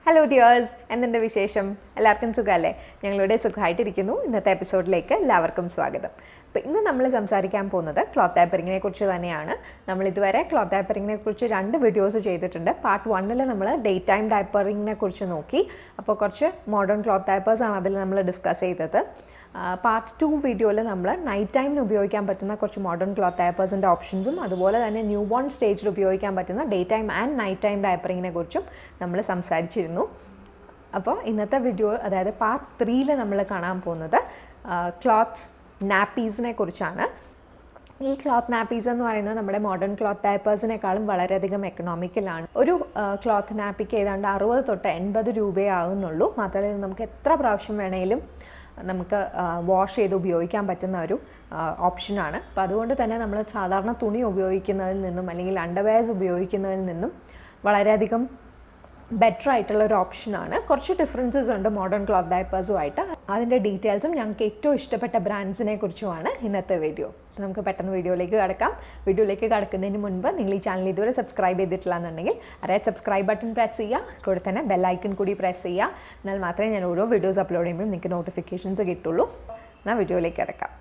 hello dears എന്തുണ്ട് വിശേഷം എല്ലാവർക്കും സുഖമല്ലേ ഞങ്ങളിവിടെ സുഖമായിട്ടിരിക്കുന്നു ഇന്നത്തെ എപ്പിസോഡിലേക്ക് എല്ലാവർക്കും സ്വാഗതം അപ്പോൾ ഇന്ന് നമ്മൾ സംസാരിക്കാൻ പോകുന്നത് ക്ലോത്ത് ടൈപ്പറിങ്ങിനെ കുറിച്ച് തന്നെയാണ് നമ്മൾ ഇതുവരെ ക്ലോത്ത് ടൈപ്പറിങ്ങിനെ കുറിച്ച് രണ്ട് വീഡിയോസ് ചെയ്തിട്ടുണ്ട് പാർട്ട് വണ്ണിൽ നമ്മൾ ഡേ ടൈം ഡൈപ്പറിങ്ങിനെ കുറിച്ച് നോക്കി അപ്പോൾ കുറച്ച് മോഡേൺ ക്ലോത്ത് ടൈപ്പേഴ്സ് ആണ് അതിൽ നമ്മൾ ഡിസ്കസ് ചെയ്തത് പാർട്ട് ടു വീഡിയോയിൽ നമ്മൾ നൈറ്റ് ടൈമിന് ഉപയോഗിക്കാൻ പറ്റുന്ന കുറച്ച് മോഡേൺ ക്ലോത്ത് ഡയപ്പേഴ്സിൻ്റെ ഓപ്ഷൻസും അതുപോലെ തന്നെ ന്യൂ ബോൺ സ്റ്റേജിൽ ഉപയോഗിക്കാൻ പറ്റുന്ന day time and night time ഡയപ്പറിങ്ങിനെ കുറിച്ചും നമ്മൾ സംസാരിച്ചിരുന്നു അപ്പോൾ ഇന്നത്തെ വീഡിയോ അതായത് പാർട്ട് ത്രീയിൽ നമ്മൾ കാണാൻ പോകുന്നത് ക്ലോത്ത് നാപ്പീസിനെ കുറിച്ചാണ് ഈ ക്ലോത്ത് നാപ്പീസ് എന്ന് പറയുന്നത് നമ്മുടെ മോഡേൺ ക്ലോത്ത് ഡയപ്പേഴ്സിനേക്കാളും വളരെയധികം എക്കണോമിക്കലാണ് ഒരു ക്ലോത്ത് നാപ്പിക്ക് ഏതാണ്ട് അറുപത് തൊട്ട് എൺപത് രൂപയേ ആകുന്നുള്ളൂ മാത്രമല്ല ഇത് നമുക്ക് എത്ര പ്രാവശ്യം വേണമെങ്കിലും നമുക്ക് വാഷ് ചെയ്ത് ഉപയോഗിക്കാൻ പറ്റുന്ന ഒരു ഓപ്ഷനാണ് അപ്പോൾ അതുകൊണ്ട് തന്നെ നമ്മൾ സാധാരണ തുണി ഉപയോഗിക്കുന്നതിൽ നിന്നും അല്ലെങ്കിൽ അണ്ടർവെയർസ് ഉപയോഗിക്കുന്നതിൽ നിന്നും വളരെയധികം ബെറ്റർ ആയിട്ടുള്ള ഒരു ഓപ്ഷനാണ് കുറച്ച് ഡിഫറൻസസ് ഉണ്ട് മോഡേൺ ക്ലോത്ത് ഡയപ്പേഴ്സുമായിട്ട് അതിൻ്റെ ഡീറ്റെയിൽസും ഞങ്ങൾക്ക് ഏറ്റവും ഇഷ്ടപ്പെട്ട ബ്രാൻഡ്സിനെ കുറിച്ചുമാണ് ഇന്നത്തെ വീഡിയോ അപ്പോൾ നമുക്ക് പെട്ടെന്ന് വീഡിയോയിലേക്ക് കിടക്കാം വീഡിയോയിലേക്ക് കിടക്കുന്നതിന് മുൻപ് നിങ്ങൾ ഈ ചാനൽ ഇതുവരെ സബ്സ്ക്രൈബ് ചെയ്തിട്ടില്ല എന്നുണ്ടെങ്കിൽ അറിയാം സബ്സ്ക്രൈബ് ബട്ടൺ പ്രസ് ചെയ്യുക കൂടെ തന്നെ ബെല്ലൈക്കൺ കൂടി പ്രസ് ചെയ്യുക എന്നാൽ മാത്രമേ ഞാൻ ഓരോ വീഡിയോസ് അപ്ലോഡ് ചെയ്യുമ്പോൾ നിങ്ങൾക്ക് നോട്ടിഫിക്കേഷൻസ് കിട്ടുള്ളൂ എന്നാൽ വീഡിയോയിലേക്ക് കിടക്കാം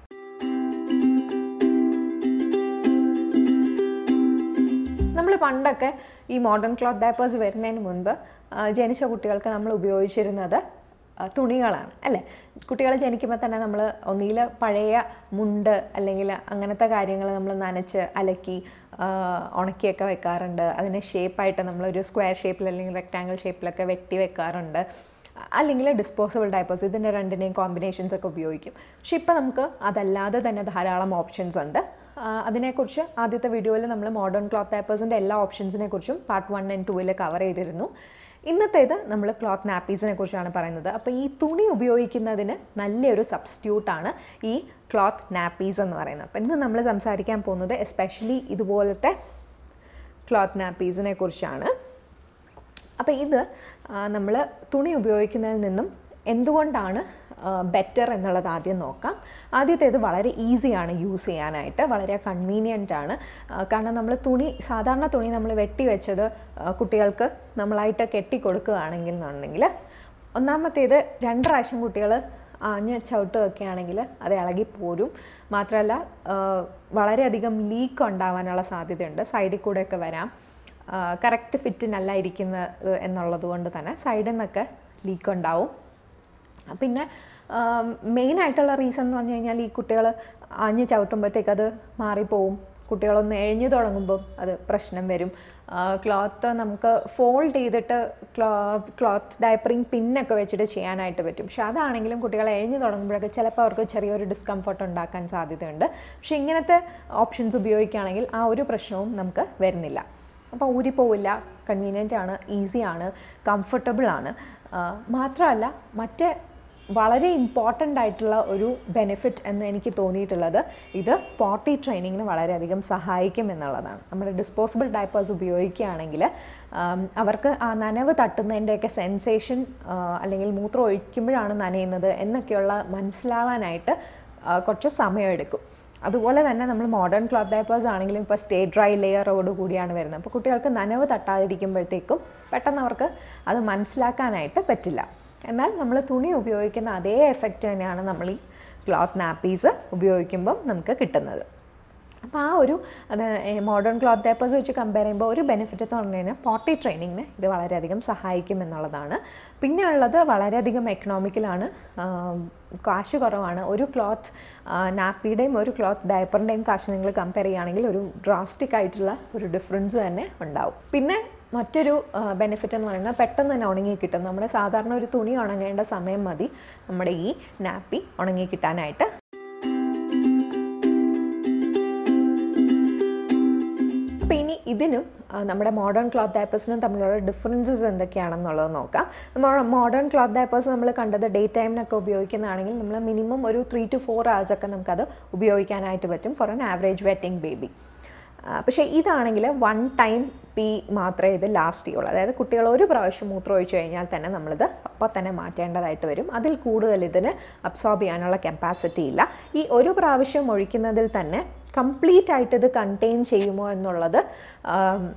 നമ്മൾ പണ്ടൊക്കെ ഈ മോഡേൺ ക്ലോത്ത് ഡയപ്പേഴ്സ് വരുന്നതിന് മുൻപ് ജനിച്ച കുട്ടികൾക്ക് നമ്മൾ ഉപയോഗിച്ചിരുന്നത് തുണികളാണ് അല്ലേ കുട്ടികൾ ജനിക്കുമ്പോൾ തന്നെ നമ്മൾ ഒന്നിയിൽ പഴയ മുണ്ട് അല്ലെങ്കിൽ അങ്ങനത്തെ കാര്യങ്ങൾ നമ്മൾ നനച്ച് അലക്കി ഉണക്കിയൊക്കെ വെക്കാറുണ്ട് അതിനെ ഷേപ്പായിട്ട് നമ്മളൊരു സ്ക്വയർ ഷേപ്പിൽ അല്ലെങ്കിൽ റെക്റ്റാങ്കിൾ ഷേപ്പിലൊക്കെ വെട്ടി വെക്കാറുണ്ട് അല്ലെങ്കിൽ ഡിസ്പോസിബിൾ ഡയപ്പേഴ്സ് ഇതിൻ്റെ രണ്ടിനെയും കോമ്പിനേഷൻസ് ഒക്കെ ഉപയോഗിക്കും പക്ഷെ ഇപ്പോൾ നമുക്ക് അതല്ലാതെ തന്നെ ധാരാളം ഓപ്ഷൻസ് ഉണ്ട് അതിനെക്കുറിച്ച് ആദ്യത്തെ വീഡിയോയിൽ നമ്മൾ മോഡേൺ ക്ലോത്ത് ഡയപ്പേഴ്സിൻ്റെ എല്ലാ ഓപ്ഷൻസിനെ കുറിച്ചും പാർട്ട് വൺ ആൻഡ് ടൂവിൽ കവർ ചെയ്തിരുന്നു ഇന്നത്തേത് നമ്മൾ ക്ലോത്ത് നാപ്പീസിനെ കുറിച്ചാണ് പറയുന്നത് അപ്പോൾ ഈ തുണി ഉപയോഗിക്കുന്നതിന് നല്ലൊരു സബ്സ്റ്റിറ്റ്യൂട്ടാണ് ഈ ക്ലോത്ത് നാപ്പീസ് എന്ന് പറയുന്നത് അപ്പോൾ ഇന്ന് നമ്മൾ സംസാരിക്കാൻ പോകുന്നത് എസ്പെഷ്യലി ഇതുപോലത്തെ ക്ലോത്ത് നാപ്പീസിനെ കുറിച്ചാണ് അപ്പോൾ ഇത് നമ്മൾ തുണി ഉപയോഗിക്കുന്നതിൽ നിന്നും എന്തുകൊണ്ടാണ് ബെറ്റർ എന്നുള്ളത് ആദ്യം നോക്കാം ആദ്യത്തേത് വളരെ ഈസിയാണ് യൂസ് ചെയ്യാനായിട്ട് വളരെ കൺവീനിയൻ്റ് ആണ് കാരണം നമ്മൾ തുണി സാധാരണ തുണി നമ്മൾ വെട്ടി വെച്ചത് കുട്ടികൾക്ക് നമ്മളായിട്ട് കെട്ടിക്കൊടുക്കുകയാണെങ്കിൽ എന്നുണ്ടെങ്കിൽ ഒന്നാമത്തേത് രണ്ട് പ്രാവശ്യം കുട്ടികൾ ആഞ്ഞ് ചവിട്ട് വെക്കുകയാണെങ്കിൽ അത് ഇളകി പോരും മാത്രമല്ല വളരെയധികം ലീക്ക് ഉണ്ടാവാനുള്ള സാധ്യതയുണ്ട് സൈഡിൽ കൂടെയൊക്കെ വരാം കറക്റ്റ് ഫിറ്റിനല്ല ഇരിക്കുന്നത് എന്നുള്ളത് കൊണ്ട് തന്നെ സൈഡിൽ നിന്നൊക്കെ ലീക്ക് ഉണ്ടാവും പിന്നെ മെയിൻ ആയിട്ടുള്ള റീസൺ എന്ന് പറഞ്ഞു കഴിഞ്ഞാൽ ഈ കുട്ടികൾ ആഞ്ഞ് ചവിട്ടുമ്പോഴത്തേക്ക് അത് മാറിപ്പോവും കുട്ടികളൊന്ന് എഴിഞ്ഞു തുടങ്ങുമ്പോൾ അത് പ്രശ്നം വരും ക്ലോത്ത് നമുക്ക് ഫോൾഡ് ചെയ്തിട്ട് ക്ലോ ക്ലോത്ത് ഡയപ്പറിങ് പിന്നൊക്കെ വെച്ചിട്ട് ചെയ്യാനായിട്ട് പറ്റും പക്ഷെ അതാണെങ്കിലും കുട്ടികൾ എഴിഞ്ഞു തുടങ്ങുമ്പോഴൊക്കെ ചിലപ്പോൾ അവർക്ക് ചെറിയൊരു ഡിസ്കംഫർട്ട് ഉണ്ടാക്കാൻ സാധ്യതയുണ്ട് പക്ഷെ ഇങ്ങനത്തെ ഓപ്ഷൻസ് ഉപയോഗിക്കുകയാണെങ്കിൽ ആ ഒരു പ്രശ്നവും നമുക്ക് വരുന്നില്ല അപ്പോൾ ഊരിപ്പോവില്ല കൺവീനിയൻ്റ് ആണ് ഈസിയാണ് കംഫർട്ടബിൾ ആണ് മാത്രമല്ല മറ്റേ വളരെ ഇമ്പോർട്ടൻ്റ് ആയിട്ടുള്ള ഒരു ബെനിഫിറ്റ് എന്ന് എനിക്ക് തോന്നിയിട്ടുള്ളത് ഇത് പോട്ടി ട്രെയിനിങ്ങിന് വളരെയധികം സഹായിക്കും എന്നുള്ളതാണ് നമ്മുടെ ഡിസ്പോസിബിൾ ഡയപ്പേഴ്സ് ഉപയോഗിക്കുകയാണെങ്കിൽ അവർക്ക് ആ നനവ് തട്ടുന്നതിൻ്റെയൊക്കെ സെൻസേഷൻ അല്ലെങ്കിൽ മൂത്രം ഒഴിക്കുമ്പോഴാണ് നനയുന്നത് എന്നൊക്കെയുള്ള മനസ്സിലാവാനായിട്ട് കുറച്ച് സമയമെടുക്കും അതുപോലെ തന്നെ നമ്മൾ മോഡേൺ ക്ലോത്ത് ഡയപ്പേഴ്സ് ആണെങ്കിലും ഇപ്പോൾ സ്റ്റേ ഡ്രൈ ലെയറോട് കൂടിയാണ് വരുന്നത് അപ്പോൾ കുട്ടികൾക്ക് നനവ് തട്ടാതിരിക്കുമ്പോഴത്തേക്കും പെട്ടെന്ന് അവർക്ക് അത് മനസ്സിലാക്കാനായിട്ട് പറ്റില്ല എന്നാൽ നമ്മൾ തുണി ഉപയോഗിക്കുന്ന അതേ എഫക്റ്റ് തന്നെയാണ് നമ്മൾ ഈ ക്ലോത്ത് നാപ്പീസ് ഉപയോഗിക്കുമ്പം നമുക്ക് കിട്ടുന്നത് അപ്പോൾ ആ ഒരു അത് മോഡേൺ ക്ലോത്ത് ഡയപ്പേഴ്സ് വെച്ച് കമ്പയർ ചെയ്യുമ്പോൾ ഒരു ബെനിഫിറ്റ് എന്ന് പറഞ്ഞു കഴിഞ്ഞാൽ പോട്ടി ട്രെയിനിങ്ങിന് ഇത് വളരെയധികം സഹായിക്കും എന്നുള്ളതാണ് പിന്നെ ഉള്ളത് വളരെയധികം എക്കണോമിക്കലാണ് കാശ് കുറവാണ് ഒരു ക്ലോത്ത് നാപ്പിയുടെയും ഒരു ക്ലോത്ത് ഡയപ്പറിൻ്റെയും കാശ് നിങ്ങൾ കമ്പയർ ചെയ്യുകയാണെങ്കിൽ ഒരു ഡ്രാസ്റ്റിക് ആയിട്ടുള്ള ഒരു ഡിഫറൻസ് തന്നെ ഉണ്ടാവും പിന്നെ മറ്റൊരു ബെനിഫിറ്റ് എന്ന് പറയുന്നത് പെട്ടെന്ന് തന്നെ ഉണങ്ങി കിട്ടും നമ്മുടെ സാധാരണ ഒരു തുണി ഉണങ്ങേണ്ട സമയം മതി നമ്മുടെ ഈ നാപ്പി ഉണങ്ങി കിട്ടാനായിട്ട് അപ്പോൾ ഇനി ഇതിനും നമ്മുടെ മോഡേൺ ക്ലോത്ത് ഡയപ്പേഴ്സിനും തമ്മിലുള്ള ഡിഫറൻസസ് എന്തൊക്കെയാണെന്നുള്ളത് നോക്കാം നമ്മൾ മോഡേൺ ക്ലോത്ത് ഡയപ്പേഴ്സ് നമ്മൾ കണ്ടത് ഡേ ടൈമിനൊക്കെ ഉപയോഗിക്കുന്നതാണെങ്കിൽ നമ്മൾ മിനിമം ഒരു ത്രീ ടു ഫോർ hours ഒക്കെ നമുക്കത് ഉപയോഗിക്കാനായിട്ട് പറ്റും for an average wetting baby പക്ഷേ ഇതാണെങ്കിൽ വൺ ടൈം പി മാത്രമേ ഇത് ലാസ്റ്റ് ചെയ്യുള്ളൂ അതായത് കുട്ടികൾ ഒരു പ്രാവശ്യം മൂത്രം ഒഴിച്ചു കഴിഞ്ഞാൽ തന്നെ നമ്മളിത് അപ്പോൾ തന്നെ മാറ്റേണ്ടതായിട്ട് വരും അതിൽ കൂടുതൽ ഇതിന് അബ്സോർബ് ചെയ്യാനുള്ള കപ്പാസിറ്റി ഇല്ല ഈ ഒരു പ്രാവശ്യം ഒഴിക്കുന്നതിൽ തന്നെ കംപ്ലീറ്റ് ആയിട്ട് ഇത് കണ്ടെയ്ൻ ചെയ്യുമോ എന്നുള്ളത്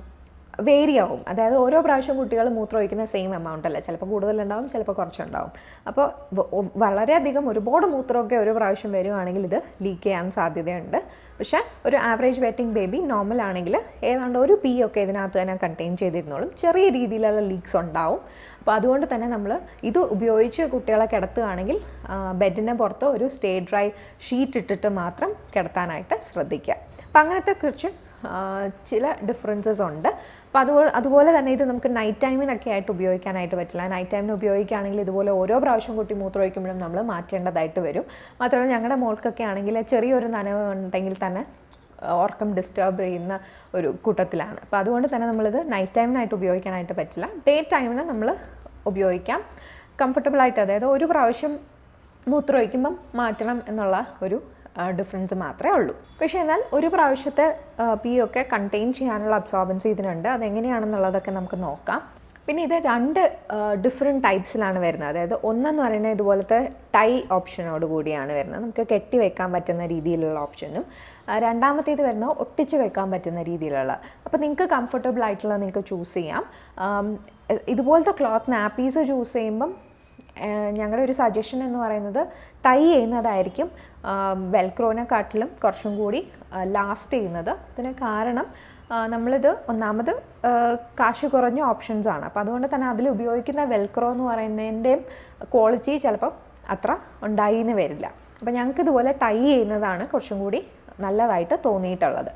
വേരി ആവും അതായത് ഓരോ പ്രാവശ്യം കുട്ടികൾ മൂത്രം ഒഴിക്കുന്ന സെയിം എമൗണ്ട് അല്ല ചിലപ്പോൾ കൂടുതലുണ്ടാവും ചിലപ്പോൾ കുറച്ചുണ്ടാവും അപ്പോൾ വ- ഒ- വളരെയധികം ഒരുപാട് മൂത്രമൊക്കെ ഒരു പ്രാവശ്യം വരുവാണെങ്കിൽ ഇത് ലീക്ക് ചെയ്യാൻ സാധ്യതയുണ്ട് പക്ഷേ ഒരു ആവറേജ് വെറ്റിംഗ് ബേബി നോർമൽ ആണെങ്കിൽ ഏതാണ്ട് ഒരു പി ഒക്കെ ഇതിനകത്ത് തന്നെ കണ്ടെയ്ൻ ചെയ്തിരുന്നോളും ചെറിയ രീതിയിലുള്ള ലീക്സ് ഉണ്ടാവും അപ്പോൾ അതുകൊണ്ട് തന്നെ നമ്മൾ ഇത് ഉപയോഗിച്ച് കുട്ടികളെ കിടത്തുകയാണെങ്കിൽ ബെഡിന് പുറത്ത് ഒരു സ്റ്റേ ഡ്രൈ ഷീറ്റ് ഇട്ടിട്ട് മാത്രം കിടത്താനായിട്ട് ശ്രദ്ധിക്കുക അപ്പം അങ്ങനത്തെ കുറിച്ച് ആ, ചില ഡിഫറൻസസ് ഉണ്ട് അപ്പോൾ അതുപോലെ അതുപോലെ തന്നെ ഇത് നമുക്ക് നൈറ്റ് ടൈമിനൊക്കെ ആയിട്ട് ഉപയോഗിക്കാനായിട്ട് പറ്റില്ല നൈറ്റ് ടൈമിന് ഉപയോഗിക്കുകയാണെങ്കിൽ ഇതുപോലെ ഓരോ പ്രാവശ്യം കുട്ടി മൂത്രമൊഴിക്കുമ്പോഴും നമ്മൾ മാറ്റേണ്ടതായിട്ട് വരും മാത്രമല്ല ഞങ്ങളുടെ മോൾക്കൊക്കെ ആണെങ്കിൽ ചെറിയൊരു നനവ് ഉണ്ടെങ്കിൽ തന്നെ ഓർക്കം ഡിസ്റ്റർബ് ചെയ്യുന്ന ഒരു കൂട്ടത്തിലാണ് അപ്പോൾ അതുകൊണ്ട് തന്നെ നമ്മളിത് നൈറ്റ് ടൈമിനായിട്ട് ഉപയോഗിക്കാനായിട്ട് പറ്റില്ല ഡേ ടൈമിന് നമ്മൾ ഉപയോഗിക്കാം കംഫർട്ടബിളായിട്ട് അതായത് ഒരു പ്രാവശ്യം മൂത്രമൊഴിക്കുമ്പം മാറ്റണം എന്നുള്ള ഒരു ഡിഫറൻസ് മാത്രമേ ഉള്ളൂ പക്ഷേ എന്നാൽ ഒരു പ്രാവശ്യത്തെ പി ഒക്കെ കണ്ടെയ്ൻ ചെയ്യാനുള്ള അബ്സോർബൻസ് ഇതിനുണ്ട് അതെങ്ങനെയാണെന്നുള്ളതൊക്കെ നമുക്ക് നോക്കാം പിന്നെ ഇത് രണ്ട് ഡിഫറെൻറ്റ് ടൈപ്സിലാണ് വരുന്നത് അതായത് ഒന്നെന്ന് പറയുന്നത് ഇതുപോലത്തെ ടൈ ഓപ്ഷനോട് കൂടിയാണ് വരുന്നത് നമുക്ക് കെട്ടി വെക്കാൻ പറ്റുന്ന രീതിയിലുള്ള ഓപ്ഷനും ആ, രണ്ടാമത്തേത് വരുന്നത് ഒട്ടിച്ച് വെക്കാൻ പറ്റുന്ന രീതിയിലുള്ള അപ്പോൾ നിങ്ങൾക്ക് കംഫർട്ടബിൾ ആയിട്ടുള്ള നിങ്ങൾക്ക് ചൂസ് ചെയ്യാം ആം, ഇതുപോലത്തെ ക്ലോത്ത് നാപ്പീസ് ചൂസ് ചെയ്യുമ്പം ഞങ്ങളുടെ ഒരു സജഷൻ എന്ന് പറയുന്നത് ടൈ ചെയ്യുന്നതായിരിക്കും വെൽക്രോനെക്കാട്ടിലും കുറച്ചും കൂടി ലാസ്റ്റ് ചെയ്യുന്നത് അതിന് കാരണം ആ, നമ്മളിത് ഒന്നാമത് ആ, കാശ് കുറഞ്ഞ ഓപ്ഷൻസ് ആണ് അപ്പോൾ അതുകൊണ്ട് തന്നെ അതിൽ ഉപയോഗിക്കുന്ന വെൽക്രോ എന്ന് പറയുന്നതിൻ്റെയും ക്വാളിറ്റി ചിലപ്പോൾ അത്ര ഉണ്ടായി എന്ന് വരില്ല അപ്പോൾ ഞങ്ങൾക്ക് ഇതുപോലെ ടൈ ചെയ്യുന്നതാണ് കുറച്ചും കൂടി നല്ലതായിട്ട് തോന്നിയിട്ടുള്ളത്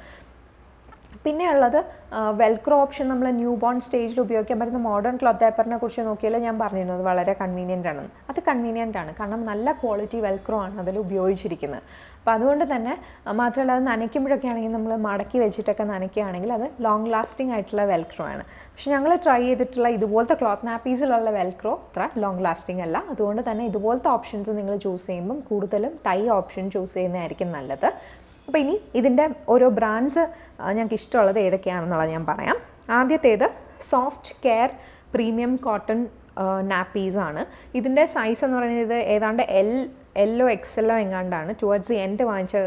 പിന്നെ ഉള്ളത് വെൽക്രോ ഓപ്ഷൻ നമ്മൾ ന്യൂ ബോൺ സ്റ്റേജിൽ ഉപയോഗിക്കാൻ പറ്റുന്ന മോഡേൺ ക്ലോത്ത് പേപ്പറിനെ കുറിച്ച് നോക്കിയാൽ ഞാൻ പറഞ്ഞിരുന്നത് വളരെ കൺവീനിയൻ്റ് ആണ് അത് കൺവീനിയൻ്റ് ആണ് കാരണം നല്ല ക്വാളിറ്റി വെൽക്രോ ആണ് അതിൽ ഉപയോഗിച്ചിരിക്കുന്നത് അപ്പോൾ അതുകൊണ്ട് തന്നെ ആ, മാത്രമല്ല അത് നനയ്ക്കുമ്പോഴൊക്കെ ആണെങ്കിൽ നമ്മൾ മടക്കി വെച്ചിട്ടൊക്കെ നനയ്ക്കുകയാണെങ്കിൽ അത് ലോങ് ലാസ്റ്റിംഗ് ആയിട്ടുള്ള വെൽക്രോ ആണ് പക്ഷെ ഞങ്ങൾ ട്രൈ ചെയ്തിട്ടുള്ള ഇതുപോലത്തെ ക്ലോത്ത് നാപ്പീസിലുള്ള വെൽക്രോ അത്ര ലോങ് ലാസ്റ്റിംഗ് അല്ല അതുകൊണ്ട് തന്നെ ഇതുപോലത്തെ ഓപ്ഷൻസ് നിങ്ങൾ ചൂസ് ചെയ്യുമ്പം കൂടുതലും ടൈ ഓപ്ഷൻ ചൂസ് ചെയ്യുന്നതായിരിക്കും നല്ലത് അപ്പോൾ ഇനി ഇതിൻ്റെ ഓരോ ബ്രാൻഡ്സ് ഞങ്ങൾക്ക് ഇഷ്ടമുള്ളത് ഏതൊക്കെയാണെന്നുള്ളത് ഞാൻ പറയാം ആദ്യത്തേത് soft care premium cotton nappies ആണ് ഇതിൻ്റെ സൈസ് എന്ന് പറയുന്നത് ഇത് ഏതാണ്ട് എൽ എല്ലോ എക്സെല്ലോ എങ്ങാണ്ടാണ് ടുവേർഡ്സ് ദി എൻഡ് വാങ്ങിച്ച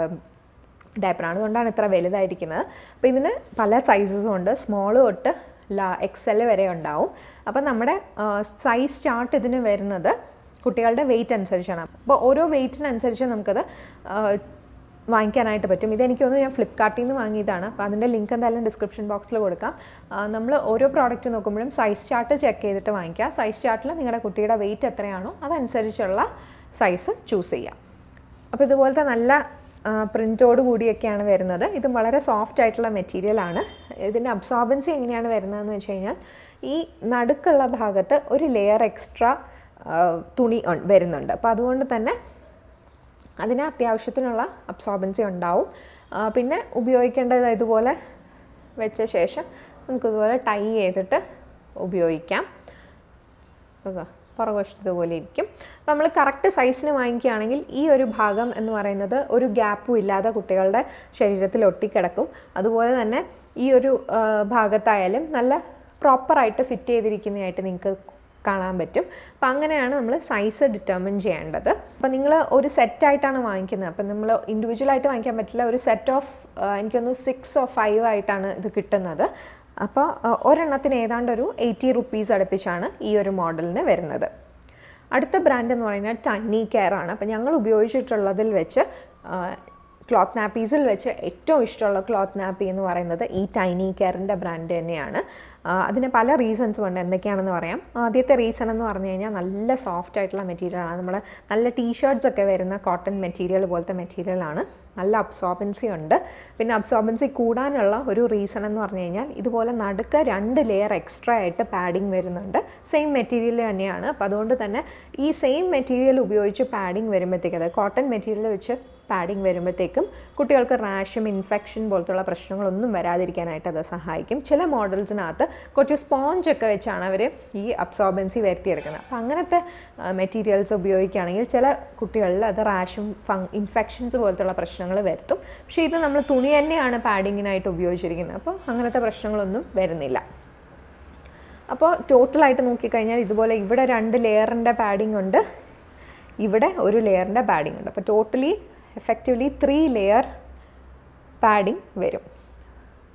ഡയപ്പറാണ് അതുകൊണ്ടാണ് ഇത്ര വലുതായിരിക്കുന്നത് അപ്പോൾ ഇതിന് പല സൈസസും ഉണ്ട് സ്മോൾ തൊട്ട് ലാ എക്സൽ വരെ ഉണ്ടാവും അപ്പോൾ നമ്മുടെ സൈസ് ചാർട്ട് ഇതിന് വരുന്നത് കുട്ടികളുടെ വെയിറ്റ് അനുസരിച്ചാണ് അപ്പോൾ ഓരോ വെയിറ്റിനനുസരിച്ച് നമുക്കത് ആ, വാങ്ങിക്കാനായിട്ട് പറ്റും ഇതെനിക്ക് തോന്നുന്നു ഞാൻ ഫ്ലിപ്കാർട്ടിൽ നിന്ന് വാങ്ങിയതാണ് അപ്പോൾ അതിൻ്റെ ലിങ്ക് എന്തായാലും ഡിസ്ക്രിപ്ഷൻ ബോക്സിൽ കൊടുക്കാം നമ്മൾ ഓരോ പ്രോഡക്റ്റ് നോക്കുമ്പോഴും സൈസ് ചാർട്ട് ചെക്ക് ചെയ്തിട്ട് വാങ്ങിക്കുക സൈസ് ചാർട്ടിൽ നിങ്ങളുടെ കുട്ടിയുടെ വെയിറ്റ് എത്രയാണോ അതനുസരിച്ചുള്ള സൈസ് ചൂസ് ചെയ്യാം അപ്പോൾ ഇതുപോലത്തെ നല്ല പ്രിൻറ്റോട് കൂടിയൊക്കെയാണ് വരുന്നത് ഇതും വളരെ സോഫ്റ്റ് ആയിട്ടുള്ള മെറ്റീരിയലാണ് ഇതിൻ്റെ അബ്സോർബൻസി എങ്ങനെയാണ് വരുന്നതെന്ന് വെച്ച് കഴിഞ്ഞാൽ ഈ നടുക്കുള്ള ഭാഗത്ത് ഒരു ലെയർ എക്സ്ട്രാ തുണി ഉൺ- വരുന്നുണ്ട് അപ്പോൾ അതുകൊണ്ട് തന്നെ അതിന് അത്യാവശ്യത്തിനുള്ള അബ്സോർബൻസി ഉണ്ടാവും ആ, പിന്നെ ഉപയോഗിക്കേണ്ടത് ഇതുപോലെ വെച്ച ശേഷം നമുക്കിതുപോലെ ടൈ ചെയ്തിട്ട് ഉപയോഗിക്കാം അതാ പുറകുവശത്ത് ഇതുപോലെ ഇരിക്കും നമ്മൾ കറക്റ്റ് സൈസിന് വാങ്ങിക്കുകയാണെങ്കിൽ ഈ ഒരു ഭാഗം എന്ന് പറയുന്നത് ഒരു ഗ്യാപ്പും ഇല്ലാതെ കുട്ടികളുടെ ശരീരത്തിൽ ഒട്ടിക്കിടക്കും അതുപോലെ തന്നെ ഈ ഒരു ആ, ഭാഗത്തായാലും നല്ല പ്രോപ്പറായിട്ട് ഫിറ്റ് ചെയ്തിരിക്കുന്നതായിട്ട് നിങ്ങൾക്ക് കാണാൻ പറ്റും അപ്പം അങ്ങനെയാണ് നമ്മൾ സൈസ് ഡിറ്റർമിൻ ചെയ്യേണ്ടത് അപ്പം നിങ്ങൾ ഒരു സെറ്റായിട്ടാണ് വാങ്ങിക്കുന്നത് അപ്പം നമ്മൾ ഇൻഡിവിജ്വലായിട്ട് വാങ്ങിക്കാൻ പറ്റില്ല ഒരു സെറ്റ് ഓഫ് എനിക്കൊന്ന് സിക്സ് ഓ ഫൈവ് ആയിട്ടാണ് ഇത് കിട്ടുന്നത് അപ്പോൾ ഒരെണ്ണത്തിന് ഏതാണ്ട് ഒരു എയ്റ്റി റുപ്പീസ് അടുപ്പിച്ചാണ് ഈ ഒരു മോഡലിന് വരുന്നത് അടുത്ത ബ്രാൻഡ് എന്ന് പറയുന്നത് ടൈനി കെയർ ആണ് അപ്പോൾ ഞങ്ങൾ ഉപയോഗിച്ചിട്ടുള്ളതിൽ വെച്ച് ക്ലോത്ത് നാപ്പീസിൽ വെച്ച് ഏറ്റവും ഇഷ്ടമുള്ള ക്ലോത്ത് നാപ്പി എന്ന് പറയുന്നത് ഈ ടൈനി കെയറിൻ്റെ ബ്രാൻഡ് തന്നെയാണ് ആ, അതിന് പല റീസൺസും ഉണ്ട് എന്തൊക്കെയാണെന്ന് പറയാം ആദ്യത്തെ റീസൺ എന്ന് പറഞ്ഞു കഴിഞ്ഞാൽ നല്ല സോഫ്റ്റ് ആയിട്ടുള്ള മെറ്റീരിയലാണ് നമ്മൾ നല്ല ടീഷർട്ട്സ് ഒക്കെ വരുന്ന കോട്ടൺ മെറ്റീരിയൽ പോലത്തെ മെറ്റീരിയലാണ് നല്ല അബ്സോർബൻസി ഉണ്ട് പിന്നെ അബ്സോർബൻസി കൂടാനുള്ള ഒരു റീസൺ എന്ന് പറഞ്ഞു കഴിഞ്ഞാൽ ഇതുപോലെ നടുക്ക് രണ്ട് ലെയർ എക്സ്ട്രാ ആയിട്ട് പാഡിങ് വരുന്നുണ്ട് സെയിം മെറ്റീരിയൽ തന്നെയാണ് അപ്പോൾ അതുകൊണ്ട് തന്നെ ഈ സെയിം മെറ്റീരിയൽ ഉപയോഗിച്ച് പാഡിങ് വരുമ്പോഴത്തേക്ക് അത് കോട്ടൺ മെറ്റീരിയൽ വെച്ച് പാഡിങ് വരുമ്പോഴത്തേക്കും കുട്ടികൾക്ക് റാഷും ഇൻഫെക്ഷൻ പോലത്തുള്ള പ്രശ്നങ്ങളൊന്നും വരാതിരിക്കാനായിട്ട് അത് സഹായിക്കും ചില മോഡൽസിനകത്ത് കുറച്ച് സ്പോഞ്ച് ഒക്കെ വെച്ചാണ് അവർ ഈ അബ്സോർബൻസി വരുത്തിയെടുക്കുന്നത് അപ്പോൾ അങ്ങനത്തെ മെറ്റീരിയൽസ് ഉപയോഗിക്കുകയാണെങ്കിൽ ചില കുട്ടികളിൽ അത് റാഷും ഫങ് ഇൻഫെക്ഷൻസ് പോലത്തുള്ള പ്രശ്നങ്ങൾ വരുത്തും പക്ഷേ ഇത് നമ്മൾ തുണി തന്നെയാണ് പാഡിങ്ങിനായിട്ട് ഉപയോഗിച്ചിരിക്കുന്നത് അപ്പോൾ അങ്ങനത്തെ പ്രശ്നങ്ങളൊന്നും വരുന്നില്ല അപ്പോൾ ടോട്ടലായിട്ട് നോക്കിക്കഴിഞ്ഞാൽ ഇതുപോലെ ഇവിടെ രണ്ട് ലെയറിൻ്റെ പാഡിംഗ് ഉണ്ട് ഇവിടെ ഒരു ലെയറിൻ്റെ പാഡിംഗ് ഉണ്ട് അപ്പോൾ totally effectively three layer padding വരും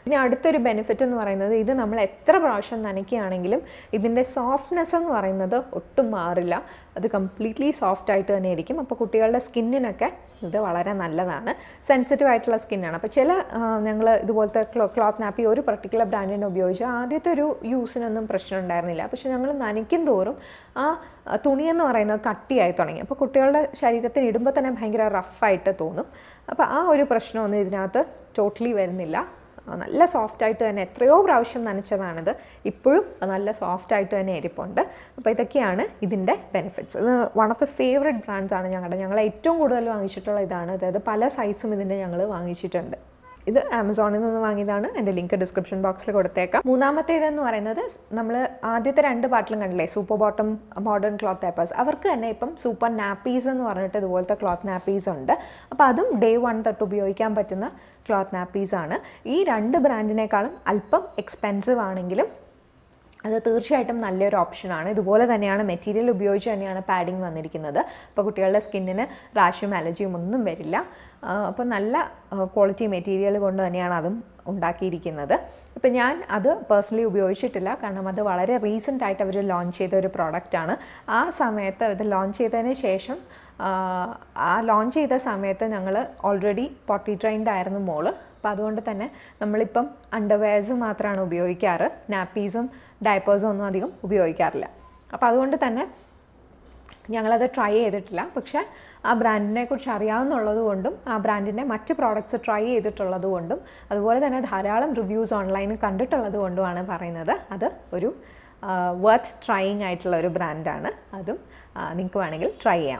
ഇനി അടുത്തൊരു ബെനിഫിറ്റ് എന്ന് പറയുന്നത് ഇത് നമ്മൾ എത്ര പ്രാവശ്യം നനയ്ക്കുകയാണെങ്കിലും ഇതിൻ്റെ സോഫ്റ്റ്നെസ് എന്ന് പറയുന്നത് ഒട്ടും മാറില്ല അത് കംപ്ലീറ്റ്ലി സോഫ്റ്റ് ആയിട്ട് തന്നെ ഇരിക്കും അപ്പോൾ കുട്ടികളുടെ സ്കിന്നിനൊക്കെ ഇത് വളരെ നല്ലതാണ് സെൻസിറ്റീവ് ആയിട്ടുള്ള സ്കിന്നാണ് അപ്പോൾ ചില ഞങ്ങൾ ഇതുപോലത്തെ ക്ലോ ക്ലോത്ത് നാപ്പി ഒരു പർട്ടിക്കുലർ ബ്രാൻഡിനെ ഉപയോഗിച്ചു ആദ്യത്തെ ഒരു യൂസിനൊന്നും പ്രശ്നം ഉണ്ടായിരുന്നില്ല പക്ഷെ ഞങ്ങൾ നനയ്ക്കും തോറും ആ ആ, തുണിയെന്ന് പറയുന്നത് കട്ടിയായി തുടങ്ങി അപ്പോൾ കുട്ടികളുടെ ശരീരത്തിന് ഇടുമ്പോൾ തന്നെ ഭയങ്കര റഫായിട്ട് തോന്നും അപ്പോൾ ആ ഒരു പ്രശ്നമൊന്നും ഇതിനകത്ത് ടോട്ടലി വരുന്നില്ല ആ, നല്ല സോഫ്റ്റായിട്ട് തന്നെ എത്രയോ പ്രാവശ്യം നനച്ചതാണിത് ഇപ്പോഴും നല്ല സോഫ്റ്റായിട്ട് തന്നെ ഇരിപ്പുണ്ട് അപ്പോൾ ഇതൊക്കെയാണ് ഇതിൻ്റെ ബെനിഫിറ്റ്സ് ഇത് one of the favourite brands ആണ് ഞങ്ങളുടെ ഞങ്ങൾ ഏറ്റവും കൂടുതൽ വാങ്ങിച്ചിട്ടുള്ള ഇതാണ് അതായത് പല സൈസും ഇതിൻ്റെ ഞങ്ങൾ വാങ്ങിച്ചിട്ടുണ്ട് ഇത് ആമസോണിൽ നിന്ന് വാങ്ങിയതാണ് എൻ്റെ ലിങ്ക് ഡിസ്ക്രിപ്ഷൻ ബോക്സിൽ കൊടുത്തേക്കാം മൂന്നാമത്തേതെന്ന് പറയുന്നത് നമ്മൾ ആദ്യത്തെ രണ്ട് പാട്ടിലും കണ്ടില്ലേ super bottom modern cloth papers അവർക്ക് തന്നെ ഇപ്പം സൂപ്പർ നാപ്പീസ് എന്ന് പറഞ്ഞിട്ട് ഇതുപോലത്തെ ക്ലോത്ത് നാപ്പീസ് ഉണ്ട് അപ്പോൾ അതും ഡേ വൺ തൊട്ട് ഉപയോഗിക്കാൻ പറ്റുന്ന ക്ലോത്ത് നാപ്പീസ് ആണ് ഈ രണ്ട് ബ്രാൻഡിനേക്കാളും അല്പം എക്സ്പെൻസീവ് ആണെങ്കിലും അത് തീർച്ചയായിട്ടും നല്ലൊരു ഓപ്ഷനാണ് ഇതുപോലെ തന്നെയാണ് മെറ്റീരിയൽ ഉപയോഗിച്ച് തന്നെയാണ് പാഡിങ് വന്നിരിക്കുന്നത് അപ്പോൾ കുട്ടികളുടെ സ്കിന്നിന് റാഷും അലർജിയും ഒന്നും വരില്ല അപ്പോൾ നല്ല ക്വാളിറ്റി മെറ്റീരിയൽ കൊണ്ട് തന്നെയാണ് അതും ഉണ്ടാക്കിയിരിക്കുന്നത് അപ്പോൾ ഞാൻ അത് പേഴ്സണലി ഉപയോഗിച്ചിട്ടില്ല കാരണം അത് വളരെ റീസെൻ്റ് ആയിട്ട് അവർ ലോഞ്ച് ചെയ്ത ഒരു പ്രോഡക്റ്റാണ് ആ സമയത്ത് ഇത് ലോഞ്ച് ചെയ്തതിന് ശേഷം ആ, ആ ലോഞ്ച് ചെയ്ത സമയത്ത് ഞങ്ങൾ ഓൾറെഡി പൊട്ടി ട്രെയിൻഡ് ആയിരുന്നു മോള് അപ്പോൾ അതുകൊണ്ട് തന്നെ നമ്മളിപ്പം അണ്ടർവെയർസ് മാത്രമാണ് ഉപയോഗിക്കാറ് നാപ്പീസും ഡയപ്പേഴ്സും ഒന്നും അധികം ഉപയോഗിക്കാറില്ല അപ്പോൾ അതുകൊണ്ട് തന്നെ ഞങ്ങളത് ട്രൈ ചെയ്തിട്ടില്ല പക്ഷേ ആ ബ്രാൻഡിനെ കുറിച്ച് അറിയാവുന്നുള്ളത് കൊണ്ടും ആ ബ്രാൻഡിൻ്റെ മറ്റ് പ്രോഡക്റ്റ്സ് ട്രൈ ചെയ്തിട്ടുള്ളത് കൊണ്ടും അതുപോലെ തന്നെ ധാരാളം റിവ്യൂസ് ഓൺലൈനിൽ കണ്ടിട്ടുള്ളത് കൊണ്ടുമാണ് പറയുന്നത് അത് ഒരു വർത്ത് ട്രൈയിങ് ആയിട്ടുള്ള ഒരു ബ്രാൻഡാണ് അതും നിങ്ങൾക്ക് വേണമെങ്കിൽ ട്രൈ ചെയ്യാം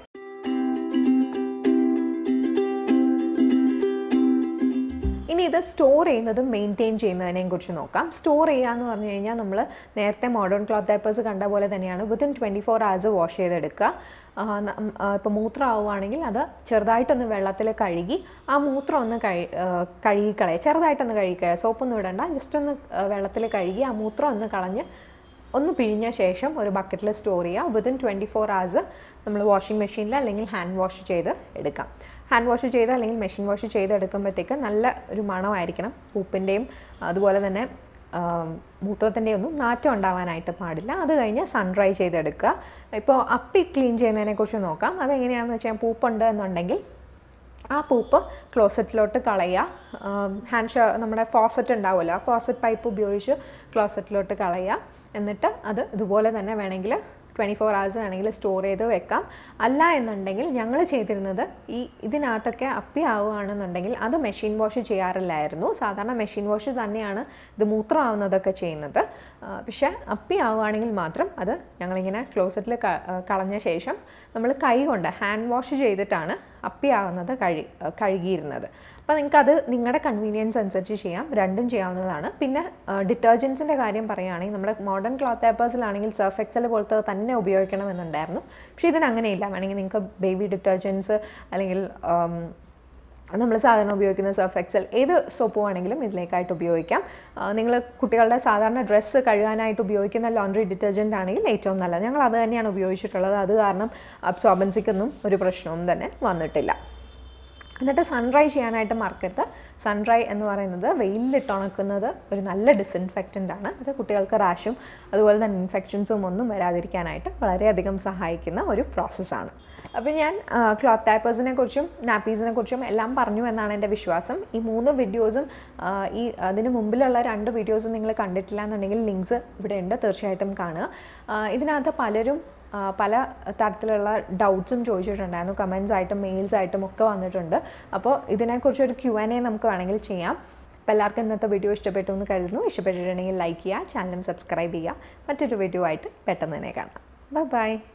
ഇനി ഇത് സ്റ്റോർ ചെയ്യുന്നതും മെയിൻറ്റെയിൻ ചെയ്യുന്നതിനെയും കുറിച്ച് നോക്കാം സ്റ്റോർ ചെയ്യുക എന്ന് പറഞ്ഞു കഴിഞ്ഞാൽ നമ്മൾ നേരത്തെ മോഡേൺ ക്ലോത്ത് പേപ്പേഴ്സ് കണ്ട പോലെ തന്നെയാണ് within twenty four hours wash ചെയ്തെടുക്കുക ഇപ്പോൾ മൂത്രം ആവുകയാണെങ്കിൽ അത് ചെറുതായിട്ടൊന്ന് വെള്ളത്തിൽ കഴുകി ആ മൂത്രം ഒന്ന് കഴി ആ, കഴുകിക്കളയുക ചെറുതായിട്ടൊന്ന് കഴുകിക്കളയുക സോപ്പൊന്നും ഇടണ്ട ജസ്റ്റ് ഒന്ന് വെള്ളത്തിൽ കഴുകി ആ മൂത്രം ഒന്ന് കളഞ്ഞ് ഒന്ന് പിഴിഞ്ഞ ശേഷം ഒരു ബക്കറ്റിൽ സ്റ്റോർ ചെയ്യുക വിതിൻ ട്വൻറ്റി ഫോർ ഹവേഴ്സ് നമ്മൾ വാഷിംഗ് മെഷീനിൽ അല്ലെങ്കിൽ ഹാൻഡ് വാഷ് ചെയ്ത് എടുക്കാം ഹാൻഡ് വാഷ് ചെയ്ത് അല്ലെങ്കിൽ മെഷീൻ വാഷ് ചെയ്ത് എടുക്കുമ്പോഴത്തേക്ക് നല്ല ഒരു മണമായിരിക്കണം പൂപ്പിൻ്റെയും അതുപോലെ തന്നെ മൂത്രത്തിൻ്റെയും ഒന്നും നാറ്റം ഉണ്ടാവാനായിട്ട് പാടില്ല അത് കഴിഞ്ഞ് സൺ ഡ്രൈ ചെയ്തെടുക്കുക ഇപ്പോൾ അപ്പി ക്ലീൻ ചെയ്യുന്നതിനെക്കുറിച്ച് നോക്കാം അതെങ്ങനെയാണെന്ന് വെച്ചാൽ പൂപ്പുണ്ട് എന്നുണ്ടെങ്കിൽ ആ പൂപ്പ് ക്ലോസറ്റിലോട്ട് കളയുക ഹാൻഡ് ഷ നമ്മുടെ ഫോസറ്റ് ഉണ്ടാവുമല്ലോ ആ ഫോസറ്റ് പൈപ്പ് ഉപയോഗിച്ച് ക്ലോസറ്റിലോട്ട് കളയുക എന്നിട്ട് അത് ഇതുപോലെ തന്നെ വേണമെങ്കിൽ ട്വൻറ്റി ഫോർ ഹവേഴ്സ് വേണമെങ്കിൽ സ്റ്റോർ ചെയ്ത് വെക്കാം അല്ല എന്നുണ്ടെങ്കിൽ ഞങ്ങൾ ചെയ്തിരുന്നത് ഈ ഇതിനകത്തൊക്കെ അപ്പി ആവുകയാണെന്നുണ്ടെങ്കിൽ അത് മെഷീൻ വാഷ് ചെയ്യാറില്ലായിരുന്നു സാധാരണ മെഷീൻ വാഷ് തന്നെയാണ് ഇത് മൂത്രമാവുന്നതൊക്കെ ചെയ്യുന്നത് ആ, പക്ഷേ അപ്പി ആവുകയാണെങ്കിൽ മാത്രം അത് ഞങ്ങളിങ്ങനെ ക്ലോസറ്റിൽ കളഞ്ഞ ശേഷം നമ്മൾ കൈ കൊണ്ട് ഹാൻഡ് വാഷ് ചെയ്തിട്ടാണ് അപ്പി ആവുന്നത് കഴി കഴുകിയിരുന്നത് അപ്പോൾ നിങ്ങൾക്കത് നിങ്ങളുടെ കൺവീനിയൻസ് അനുസരിച്ച് ചെയ്യാം രണ്ടും ചെയ്യാവുന്നതാണ് പിന്നെ ഡിറ്റർജൻസിൻ്റെ കാര്യം പറയുകയാണെങ്കിൽ നമ്മുടെ മോഡേൺ ക്ലോത്ത് പേപ്പേഴ്സിലാണെങ്കിൽ സർഫ് എക്സൽ പോലത്തെ തന്നെ ഉപയോഗിക്കണമെന്നുണ്ടായിരുന്നു പക്ഷേ ഇതിന് അങ്ങനെയില്ല വേണമെങ്കിൽ നിങ്ങൾക്ക് ബേബി ഡിറ്റർജൻസ് അല്ലെങ്കിൽ നമ്മൾ സാധാരണ ഉപയോഗിക്കുന്ന സർഫ് എക്സൽ ഏത് സോപ്പ് വേണമെങ്കിലും ഇതിലേക്കായിട്ട് ഉപയോഗിക്കാം നിങ്ങൾ കുട്ടികളുടെ സാധാരണ ഡ്രസ്സ് കഴുകാനായിട്ട് ഉപയോഗിക്കുന്ന ലോണ്ട്രി ഡിറ്റർജൻ്റ് ആണെങ്കിൽ ഏറ്റവും നല്ലത് ഞങ്ങൾ അത് തന്നെയാണ് ഉപയോഗിച്ചിട്ടുള്ളത് അത് കാരണം അബ്സോർബൻസിക്കൊന്നും ഒരു പ്രശ്നവും തന്നെ വന്നിട്ടില്ല എന്നിട്ട് സൺഡ്രൈ ചെയ്യാനായിട്ട് മറക്കരുത് സൺഡ്രൈ എന്ന് പറയുന്നത് വെയിലിലിട്ട് ഉണക്കുന്നത് ഒരു നല്ല ഡിസിൻഫെക്റ്റൻ്റ് ആണ് അത് കുട്ടികൾക്ക് റാഷും അതുപോലെ തന്നെ ഇൻഫെക്ഷൻസും ഒന്നും വരാതിരിക്കാനായിട്ട് വളരെയധികം സഹായിക്കുന്ന ഒരു പ്രോസസ്സാണ് അപ്പോൾ ഞാൻ ക്ലോത്ത് ടൈപ്പേഴ്സിനെ കുറിച്ചും നാപ്പീസിനെ കുറിച്ചും എല്ലാം പറഞ്ഞു എന്നാണ് എൻ്റെ വിശ്വാസം ഈ മൂന്ന് വീഡിയോസും ഈ അതിന് മുമ്പിലുള്ള രണ്ട് വീഡിയോസും നിങ്ങൾ കണ്ടിട്ടില്ല എന്നുണ്ടെങ്കിൽ ലിങ്ക്സ് ഇവിടെ ഉണ്ട് തീർച്ചയായിട്ടും കാണുക ആ, ഇതിനകത്ത് പലരും ആ, പല തരത്തിലുള്ള ഡൗട്ട്സും ചോദിച്ചിട്ടുണ്ടായിരുന്നു കമൻസ് ആയിട്ടും മെയിൽസ് ആയിട്ടും ഒക്കെ വന്നിട്ടുണ്ട് അപ്പോൾ ഇതിനെക്കുറിച്ച് ഒരു ക്യു എൻ എ നമുക്ക് വേണമെങ്കിൽ ചെയ്യാം അപ്പോൾ എല്ലാവർക്കും ഇന്നത്തെ വീഡിയോ ഇഷ്ടപ്പെട്ടു എന്ന് കരുതുന്നു ഇഷ്ടപ്പെട്ടിട്ടുണ്ടെങ്കിൽ ലൈക്ക് ചെയ്യുക ചാനലും സബ്സ്ക്രൈബ് ചെയ്യുക മറ്റൊരു വീഡിയോ ആയിട്ട് പെട്ടെന്ന് തന്നെ കാണാം ബൈ ബൈ